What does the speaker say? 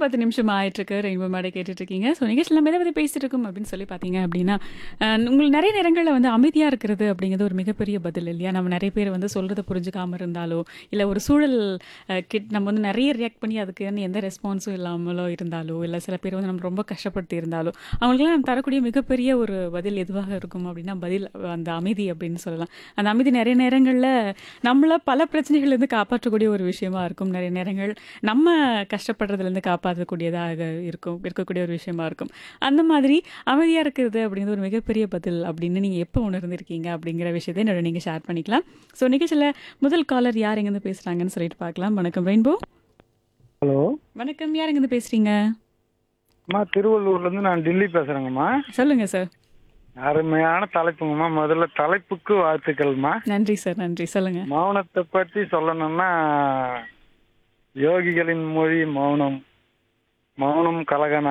பத்து நிமிஷம் ஆயிட்டிருக்கு ரெயின்போ மேடை கேட்டுட்டு இருக்கீங்க ஸோ நிகழ்ச்சியில் நம்ம எதை பற்றி பேசிட்டு இருக்கோம் அப்படின்னு சொல்லி பார்த்தீங்க அப்படின்னா அஹ், உங்களுக்கு நிறைய நேரங்களில் வந்து அமைதியாக இருக்கிறது அப்படிங்கிறது ஒரு மிகப்பெரிய பதில் இல்லையா நம்ம நிறைய பேர் வந்து சொல்கிறத புரிஞ்சுக்காம இருந்தாலோ இல்லை ஒரு சூழல் அஹ், கிட் நம்ம வந்து நிறைய ரியாக்ட் பண்ணி அதுக்கு வந்து எந்த ரெஸ்பான்ஸும் இல்லாமலோ இருந்தாலோ இல்லை சில பேர் வந்து நம்ம ரொம்ப கஷ்டப்படுத்தி இருந்தாலோ அவங்களுக்குலாம் நம்ம தரக்கூடிய மிகப்பெரிய ஒரு பதில் எதுவாக இருக்கும் அப்படின்னா பதில் அந்த அமைதி அப்படின்னு சொல்லலாம் அந்த அமைதி நிறைய நேரங்களில் நம்மள பல பிரச்சனைகள்லேருந்து காப்பாற்றக்கூடிய ஒரு விஷயமா இருக்கும் நிறைய நேரங்கள் நம்ம கஷ்டப்படுறதுலேருந்து காப்பாற்றக்கூடியதாக இருக்கும் இருக்கக்கூடிய ஒரு விஷயமா இருக்கும் அந்த மாதிரி அமைதியாக இருக்கிறது அப்படிங்கிறது ஒரு மிகப்பெரிய பதில் அப்படின்னு நீங்கள் எப்போ உணர்ந்திருக்கீங்க அப்படிங்கிற விஷயத்தை என்னோட நீங்கள் ஷேர் பண்ணிக்கலாம் ஸோ நிகழ்ச்சியில் முதல் காலர் யார் எங்கேருந்து பேசுகிறாங்கன்னு சொல்லிட்டு பார்க்கலாம் வணக்கம் ரெயின்போ ஹலோ வணக்கம் யார் எங்கேருந்து பேசுகிறீங்க அம்மா திருவள்ளூர்ல இருந்து நான் டில்லி பேசுறேங்கம்மா சொல்லுங்கள் சார் அருமையான தலைப்புங்கம்மா முதல்ல தலைப்புக்கு வாழ்த்துக்கள்மா நன்றி சார் நன்றி சொல்லுங்கள் மௌனத்தை பற்றி சொல்லணும்னா யோகிகளின் மொழி மௌனம் மௌனம் கலகன